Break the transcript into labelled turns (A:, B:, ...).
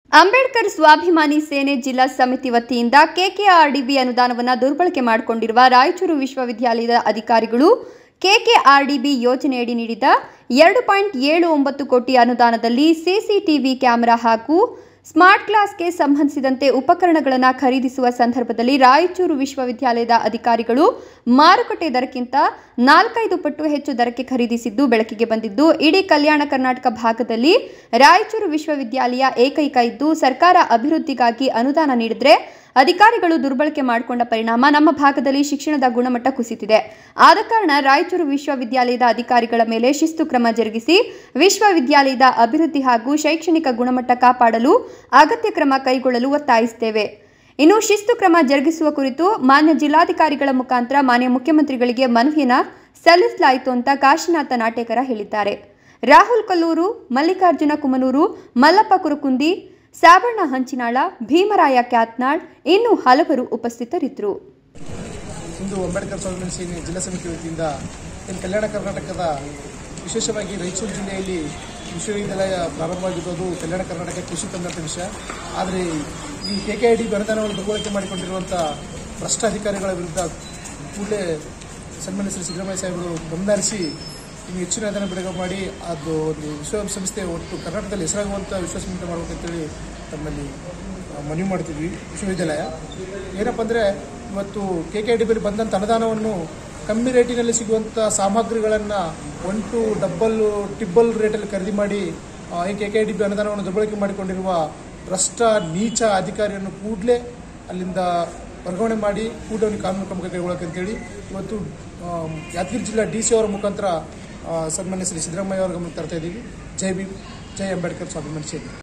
A: ಅಂಬೇಡ್ಕರ್ ಸ್ವಾಭಿಮಾನಿ ಸೇನೆ ಜಿಲ್ಲಾ ಸಮಿತಿ ವತಿಯಿಂದ ಕೆಕೆಆರ್ಡಿಬಿ ಅನುದಾನವನ್ನು ದುರ್ಬಳಕೆ ಮಾಡಿಕೊಂಡಿರುವ ರಾಯಚೂರು ವಿಶ್ವವಿದ್ಯಾಲಯದ ಅಧಿಕಾರಿಗಳು ಕೆಕೆಆರ್ಡಿಬಿ ಯೋಜನೆಯಡಿ ನೀಡಿದ ಎರಡು ಪಾಯಿಂಟ್ ಏಳು ಒಂಬತ್ತು ಕೋಟಿ ಅನುದಾನದಲ್ಲಿ ಸಿಸಿಟಿವಿ ಕ್ಯಾಮೆರಾ ಹಾಗೂ ಸ್ಮಾರ್ಟ್ ಕ್ಲಾಸ್ಗೆ ಸಂಬಂಧಿಸಿದಂತೆ ಉಪಕರಣಗಳನ್ನು ಖರೀದಿಸುವ ಸಂದರ್ಭದಲ್ಲಿ ರಾಯಚೂರು ವಿಶ್ವವಿದ್ಯಾಲಯದ ಅಧಿಕಾರಿಗಳು ಮಾರುಕಟ್ಟೆ ದರಕ್ಕಿಂತ ನಾಲ್ಕೈದು ಪಟ್ಟು ಹೆಚ್ಚು ದರಕ್ಕೆ ಖರೀದಿಸಿದ್ದು ಬೆಳಕಿಗೆ ಬಂದಿದ್ದು ಇಡೀ ಕಲ್ಯಾಣ ಕರ್ನಾಟಕ ಭಾಗದಲ್ಲಿ ರಾಯಚೂರು ವಿಶ್ವವಿದ್ಯಾಲಯ ಏಕೈಕ ಇದ್ದು ಸರ್ಕಾರ ಅಭಿವೃದ್ಧಿಗಾಗಿ ಅನುದಾನ ನೀಡಿದ್ರೆ ಅಧಿಕಾರಿಗಳು ದುರ್ಬಳಕೆ ಮಾಡಿಕೊಂಡ ಪರಿಣಾಮ ನಮ್ಮ ಭಾಗದಲ್ಲಿ ಶಿಕ್ಷಣದ ಗುಣಮಟ್ಟ ಕುಸಿತಿದೆ ಆದ ಕಾರಣ ರಾಯಚೂರು ವಿಶ್ವವಿದ್ಯಾಲಯದ ಅಧಿಕಾರಿಗಳ ಮೇಲೆ ಶಿಸ್ತು ಕ್ರಮ ಜರುಗಿಸಿ ವಿಶ್ವವಿದ್ಯಾಲಯದ ಅಭಿವೃದ್ಧಿ ಹಾಗೂ ಶೈಕ್ಷಣಿಕ ಗುಣಮಟ್ಟ ಕಾಪಾಡಲು ಅಗತ್ಯ ಕ್ರಮ ಕೈಗೊಳ್ಳಲು ಒತ್ತಾಯಿಸುತ್ತೇವೆ ಇನ್ನು ಶಿಸ್ತು ಕ್ರಮ ಜರುಗಿಸುವ ಕುರಿತು ಮಾನ್ಯ ಜಿಲ್ಲಾಧಿಕಾರಿಗಳ ಮುಖಾಂತರ ಮಾನ್ಯ ಮುಖ್ಯಮಂತ್ರಿಗಳಿಗೆ ಮನವಿಯನ್ನ ಸಲ್ಲಿಸಲಾಯಿತು ಅಂತ ಕಾಶಿನಾಥ ನಾಟೇಕರ ಹೇಳಿದ್ದಾರೆ ರಾಹುಲ್ ಕಲ್ಲೂರು ಮಲ್ಲಿಕಾರ್ಜುನ ಕುಮನೂರು ಮಲ್ಲಪ್ಪ ಕುರುಕುಂದಿ ಸಾಬಣ್ಣ ಹಂಚಿನಾಳ ಭೀಮರಾಯ ಕ್ಯಾತ್ನಾಳ್ ಇನ್ನೂ ಹಲವರು ಉಪಸ್ಥಿತರಿದ್ದರು
B: ಇಂದು ಅಂಬೇಡ್ಕರ್ ಸ್ವಾಭಿಮಾನಿ ಸೇನೆ ಜಿಲ್ಲಾ ಸಮಿತಿ ವತಿಯಿಂದ ಏನು ಕಲ್ಯಾಣ ಕರ್ನಾಟಕದ ವಿಶೇಷವಾಗಿ ರಾಯಚೂರು ಜಿಲ್ಲೆಯಲ್ಲಿ ವಿಶ್ವವಿದ್ಯಾಲಯ ಪ್ರಾರಂಭವಾಗಿದ್ದು ಕಲ್ಯಾಣ ಕರ್ನಾಟಕ ಕೃಷಿ ತಂದಂಥ ವಿಷಯ ಆದರೆ ಈ ಕೆ ಕೆ ಐ ಡಿ ಅನುದಾನವನ್ನು ದುರ್ಬಳಕೆ ಮಾಡಿಕೊಂಡಿರುವಂಥ ಭ್ರಷ್ಟ ಅಧಿಕಾರಿಗಳ ವಿರುದ್ಧ ಕೂಡಲೇ ಸನ್ಮಾನ್ಯ ಶ್ರೀ ಸಿದ್ದರಾಮಯ್ಯ ಸಾಹೇಬರು ಗಮನಹರಿಸಿ ಇನ್ನು ಹೆಚ್ಚಿನ ಅನುದಾನ ಬಿಡುಗಡೆ ಮಾಡಿ ಅದು ಒಂದು ವಿಶ್ವಸಂಸ್ಥೆ ಒಟ್ಟು ಕರ್ನಾಟಕದಲ್ಲಿ ಹೆಸರಾಗುವಂಥ ವಿಶ್ವಸಂಸ್ಥೆ ಮಾಡಬೇಕಂತೇಳಿ ತಮ್ಮಲ್ಲಿ ಆ, ಮನವಿ ಮಾಡ್ತಿದ್ವಿ ವಿಶ್ವವಿದ್ಯಾಲಯ ಏನಪ್ಪ ಅಂದರೆ ಇವತ್ತು ಕೆ ಕೆ ಡಿ ಬಿ ಬಂದಂಥ ಅನುದಾನವನ್ನು ಕಮ್ಮಿ ರೇಟಿನಲ್ಲಿ ಸಿಗುವಂಥ ಸಾಮಗ್ರಿಗಳನ್ನು ಒನ್ ಟು ಡಬ್ಬಲ್ ಟಿಬ್ಬಲ್ ರೇಟಲ್ಲಿ ಖರೀದಿ ಮಾಡಿ ಆ, ಈ ಕೆ ಕೆ ಡಿ ಬಿ ಅನುದಾನವನ್ನು ದುರ್ಬಳಕೆ ಮಾಡಿಕೊಂಡಿರುವ ಭ್ರಷ್ಟ ನೀಚ ಅಧಿಕಾರಿಯನ್ನು ಕೂಡಲೇ ಅಲ್ಲಿಂದ ವರ್ಗಾವಣೆ ಮಾಡಿ ಕೂಡಲೇ ಅವನಿಗೆ ಕಾನೂನು ಕ್ರಮ ಕೈಗೊಳ್ಳಬೇಕಂತೇಳಿ ಇವತ್ತು ಆ, ಯಾದಗಿರಿ ಜಿಲ್ಲಾ ಡಿ ಸಿ ಅವರ ಮುಖಾಂತರ ಆ, ಸನ್ಮಾನ್ಯ ಶ್ರೀ ಸಿದ್ದರಾಮಯ್ಯ ಅವರ ಗಮನಕ್ಕೆ ತರ್ತಾ ಇದ್ದೀವಿ ಜೈ ಭೀಮ್ ಜೈ ಅಂಬೇಡ್ಕರ್ ಸ್ವಾಭಿಮಾನಿ ಸೇನೆ